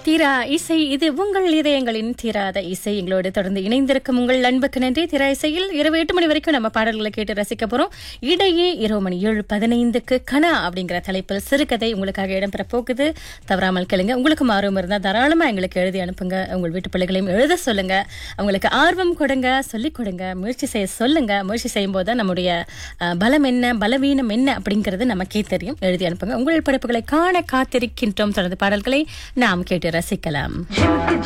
தீரா இசை இது உங்கள் இதயங்களின் தீராத இசை எங்களோடு தொடர்ந்து இணைந்திருக்கும் உங்கள் அன்புக்கு நன்றி தீரா இசையில் இரவு எட்டு மணி வரைக்கும் நம்ம பாடல்களை கேட்டு ரசிக்க போறோம் இடையே இரவு மணி ஏழு பதினைந்துக்கு கனா அப்படிங்கிற தலைப்பில் சிறுகதை உங்களுக்காக இடம்பெற போகுது தவறாமல் கேளுங்க உங்களுக்கு ஆர்வம் இருந்தால் தாராளமா எங்களுக்கு எழுதி அனுப்புங்க உங்கள் வீட்டு பிள்ளைகளையும் எழுத சொல்லுங்க அவங்களுக்கு ஆர்வம் கொடுங்க சொல்லிக் கொடுங்க முயற்சி செய்ய சொல்லுங்க முயற்சி செய்யும் போது தான் நம்முடைய அஹ், பலம் என்ன பலவீனம் என்ன அப்படிங்கிறது நமக்கே தெரியும் எழுதி அனுப்புங்க உங்கள் படைப்புகளை காண காத்திருக்கின்றோம் தொடர்ந்து பாடல்களை நாம் கேட்டு ரசிக்கலாம் ஜிமுக்கு